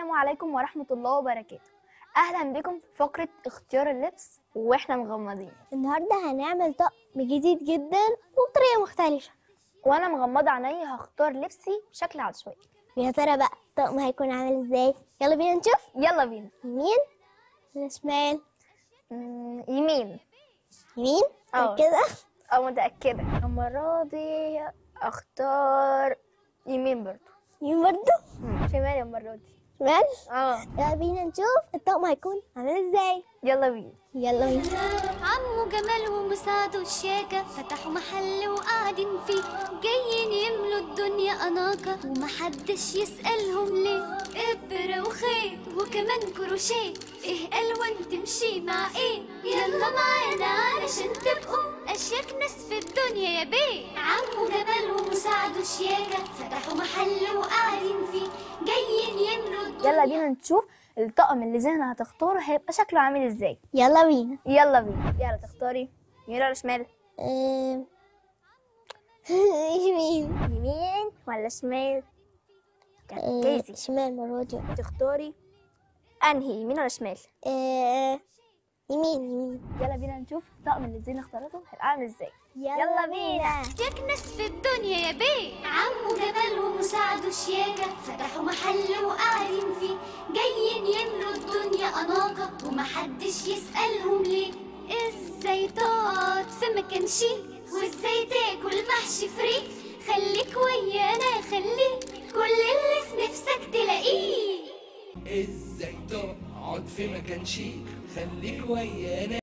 عليكم ورحمة الله وبركاته أهلا بكم في فقرة اختيار اللبس وإحنا مغمضين النهاردة هنعمل طقم جديد جدا وبطريقة مختلفة وأنا مغمضة عيني هختار لبسي بشكل عشوائي يا ترى بقى الطقم هيكون عامل ازاي يلا بينا نشوف يلا بينا يمين ولا شمال مم، يمين يمين اه. كده أو متأكدة المرة دي أختار يمين برضو يمين برضو مم، شمال المرة دي شمال اه يلا بينا نشوف الطقم هيكون عامل ازاي يلا بينا يلا بينا عمو جمال ومساعده الشياكة فتحوا محل وقاعدين فيه جايين يملوا الدنيا أناقة ومحدش يسألهم ليه إبرة وخيط وكمان كروشيه إيه ألوان تمشي مع إيه يلا معانا علشان تبقوا أشيك ناس في الدنيا يا بيه عمو جمال ومساعده الشياكة فتحوا محل وقاعدين فيه جايين يملوا الدنيا يلا بينا نشوف الطقم اللي زينة هتختاره هيبقى شكله عامل ازاي يلا بينا يلا بينا يلا تختاري يمين ولا شمال اه، يمين يمين ولا شمال اه، جايزي شمال المرة دي تختاري انهي يمين ولا شمال اه، يمين يمين يلا بينا نشوف الطقم اللي زينة اختارته هيبقى عامل ازاي يلا بينا ياك ناس في الدنيا يا بيه عمو جمال ومساعده شياكة فتحوا محل وقاعدين فيه جايين يملوا الدنيا أناقة ومحدش يسألهم ليه ازاي تقعد في مكان شيك وازاي تاكل محشي فريك خليك ويانا خليك كل اللي في نفسك تلاقيه ازاي تقعد في مكان شيك خليك ويانا